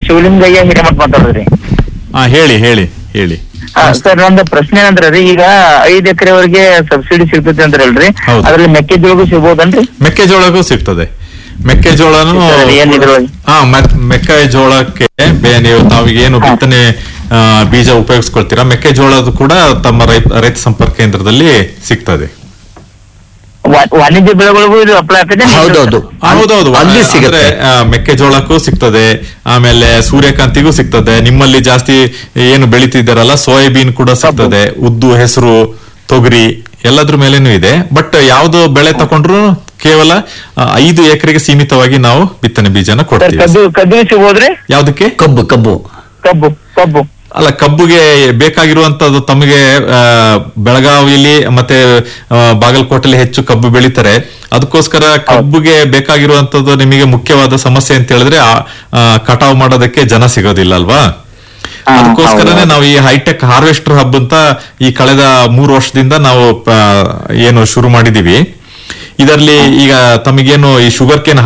ಶಿವಲಿಂಗಯ್ಯ ಹಿರೇಮಠ್ ಮಾತಾಡೋದ್ರಿ ಹಾ ಹೇಳಿ ಹೇಳಿ ಹೇಳಿ ಸರ್ ನಂದು ಪ್ರಶ್ನೆ ಏನಂದ್ರೆ ರೀ ಈಗ ಐದ್ ಎಕರೆವರೆಗೆ ಸಬ್ಸಿಡಿ ಸಿಗ್ತೈತೆ ಅಂದ್ರಲ್ರಿ ಹೌದು. ಅದ್ರಲ್ಲಿ ಮೆಕ್ಕೆಜೋಳಗೂ ಸಿಗ್ಬೋದನ್ರಿ ಮೆಕ್ಕೆಜೋಳಕ್ಕೂ ಸಿಗ್ತದೆ ಮೆಕ್ಕೆಜೋಳನು ಸಿಗ್ತದೆ, ಏನ್ ಇದ್ರೊಳಗೆ? ಹಾ ಮೆಕ್- ಮೆಕ್ಕೆಜೋಳಕ್ಕೆ ಬೇ- ನೀವು ತಾವಿಗೇನು ಬಿತ್ತನೆ ಆ, ಬೀಜ ಉಪಯೋಗಿಸ್ಕೊಳ್ತೀರಾ ಮೆಕ್ಕೆಜೋಳದ ಕೂಡ ತಮ್ಮ ರೈತ ರೈತ ಸಂಪರ್ಕ ಕೇಂದ್ರದಲ್ಲಿ ಸಿಗ್ತದೆ ವಾ- ವಾಣಿಜ್ಯ ಬೆಳೆಗಳಿಗೂ ಇದು ಅಪ್ಲೈ ಆಗ್ತದೆ ಹೌದೌದು ಹೌದೌದು ಅಲ್ಲಿ ಅಂದ್ರೆ, ಸಿಗುತ್ತೆ ಆ, ಮೆಕ್ಕೆಜೋಳಕ್ಕೂ ಸಿಗ್ತದೆ ಆಮೇಲೆ ಸೂರ್ಯಕಾಂತಿಗೂ ಸಿಗ್ತದೆ ನಿಮ್ಮಲ್ಲಿ ಜಾಸ್ತಿ ಏನು ಬೆಳಿತಿದ್ದಾರಲ್ಲ ಸೋಯಾಬೀನ್ ಕೂಡ ಸಿಗ್ತದೆ ಉದ್ದು ಹೆಸರು ತೊಗರಿ ಎಲ್ಲದ್ರ ಮೇಲೇನು ಇದೆ ಬಟ್ ಯಾವ್ದು ಬೆಳೆ ತಕೊಂಡ್ರು ಕೇವಲ ಆ, ಐದು ಎಕರೆಗೆ ಸೀಮಿತವಾಗಿ ನಾವು ಬಿತ್ತನೆ ಬೀಜನ ಸರ್ ಕೊಡ್ತೀವಿ ಕದ್ದು ಕದ್ದು ಸಿಗ್ಬೋದ್ರಿ ಯಾವ್ದಕ್ಕೆ ಕಬ್ಬು ಕಬ್ಬು ಕಬ್ಬು ಕಬ್ಬು ಅಲ್ಲ ಕಬ್ಬುಗೆ ಬೇಕಾಗಿರುವಂತದ್ದು ತಮಗೆ ಆ, ಬೆಳಗಾವಿಲಿ ಮತ್ತೆ ಆ, ಬಾಗಲಕೋಟೆಲಿ ಹೆಚ್ಚು ಕಬ್ಬು ಬೆಳಿತಾರೆ ಅದಕ್ಕೋಸ್ಕರ ಕಬ್ಬುಗೆ ಬೇಕಾಗಿರುವಂತದ್ದು ನಿಮಗೆ ಮುಖ್ಯವಾದ ಸಮಸ್ಯೆ ಅಂತ ಹೇಳಿದ್ರೆ ಆ, ಆ, ಕಟಾವು ಮಾಡೋದಕ್ಕೆ ಜನ ಸಿಗೋದಿಲ್ಲ ಅಲ್ವಾ ಹಾ, ಅದಕ್ಕೋಸ್ಕರನೇ ಹೌದು. ನಾವು ಈ ಹೈಟೆಕ್ ಹಾರ್ವೆಸ್ಟರ್ ಹಬ್ ಅಂತ ಈ ಕಳೆದ ಮೂರು ವರ್ಷದಿಂದ ನಾವು ಆ, ಏನು ಶುರು ಮಾಡಿದೀವಿ ಇದರಲ್ಲಿ ಈಗ ತಮಗೇನು ಈ ಶುಗರ್ ಕೇನ್